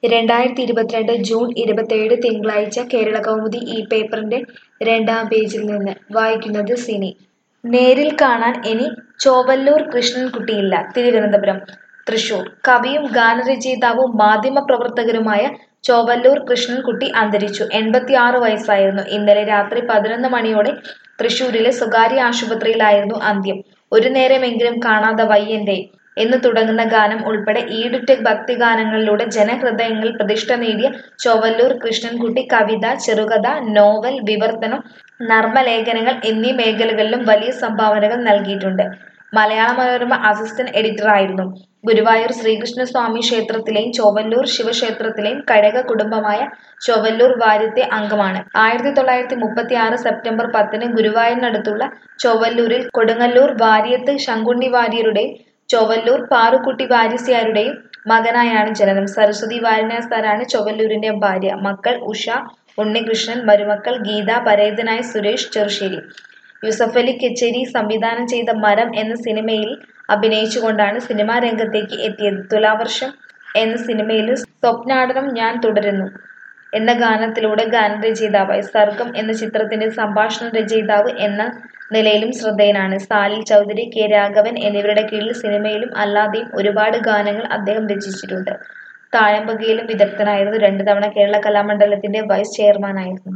രണ്ടായിരത്തി ഇരുപത്തിരണ്ട് ജൂൺ ഇരുപത്തേഴ് തിങ്കളാഴ്ച കേരള കൗമുദി ഈ പേപ്പറിന്റെ രണ്ടാം പേജിൽ നിന്ന് വായിക്കുന്നത് സിനി നേരിൽ കാണാൻ ഇനി ചോവല്ലൂർ കൃഷ്ണൻകുട്ടിയില്ല തിരുവനന്തപുരം തൃശൂർ കവിയും ഗാനരചയിതാവും മാധ്യമപ്രവർത്തകരുമായ ചോവല്ലൂർ കൃഷ്ണൻകുട്ടി അന്തരിച്ചു എൺപത്തിയാറ് വയസ്സായിരുന്നു ഇന്നലെ രാത്രി പതിനൊന്ന് മണിയോടെ തൃശൂരിലെ സ്വകാര്യ ആശുപത്രിയിലായിരുന്നു അന്ത്യം ഒരു നേരമെങ്കിലും കാണാതെ വയ്യന്റെ എന്ന് തുടങ്ങുന്ന ഗാനം ഉൾപ്പെടെ ഈടുറ്റ ഭക്തിഗാനങ്ങളിലൂടെ ജനഹൃദയങ്ങളിൽ പ്രതിഷ്ഠ നേടിയ ചോവല്ലൂർ കൃഷ്ണൻകുട്ടി കവിത ചെറുകഥ നോവൽ വിവർത്തനം നർമ്മലേഖനങ്ങൾ എന്നീ മേഖലകളിലും വലിയ സംഭാവനകൾ നൽകിയിട്ടുണ്ട് മലയാള മനോരമ അസിസ്റ്റന്റ് എഡിറ്ററായിരുന്നു ഗുരുവായൂർ ശ്രീകൃഷ്ണസ്വാമി ക്ഷേത്രത്തിലെയും ചോവല്ലൂർ ശിവക്ഷേത്രത്തിലെയും കഴക കുടുംബമായ ചോവല്ലൂർ വാര്യത്തെ അംഗമാണ് ആയിരത്തി തൊള്ളായിരത്തി മുപ്പത്തി ആറ് സെപ്റ്റംബർ പത്തിന് ഗുരുവായൂരിനടുത്തുള്ള ചോവല്ലൂരിൽ കൊടുങ്ങല്ലൂർ വാര്യത്ത് ശങ്കുണ്ണി വാര്യരുടെയും ചോവല്ലൂർ പാറുക്കുട്ടി വാര്യസ്യാരുടെയും മകനായാണ് ജനനം സരസ്വതി വാര്യനാസാരാണ് ചൊവ്വല്ലൂരിന്റെ ഭാര്യ മക്കൾ ഉഷ ഉണ്ണികൃഷ്ണൻ മരുമക്കൾ ഗീത പരേതനായ സുരേഷ് ചെറുശ്ശേരി യൂസഫലി കെച്ചേരി സംവിധാനം ചെയ്ത മരം എന്ന സിനിമയിൽ അഭിനയിച്ചുകൊണ്ടാണ് സിനിമാ രംഗത്തേക്ക് എത്തിയത് തുലാവർഷം എന്ന സിനിമയിൽ സ്വപ്നാടനം ഞാൻ തുടരുന്നു എന്ന ഗാനത്തിലൂടെ ഗാനരചയിതാവായി സർഗം എന്ന ചിത്രത്തിന്റെ സംഭാഷണ രചയിതാവ് എന്ന നിലയിലും ശ്രദ്ധേയനാണ് സാലിൽ ചൗധരി കെ രാഘവൻ എന്നിവരുടെ കീഴിൽ സിനിമയിലും അല്ലാതെയും ഒരുപാട് ഗാനങ്ങൾ അദ്ദേഹം രചിച്ചിട്ടുണ്ട് താഴമ്പകയിലും വിദഗ്ധനായിരുന്നു രണ്ടു തവണ കേരള കലാമണ്ഡലത്തിന്റെ വൈസ് ചെയർമാനായിരുന്നു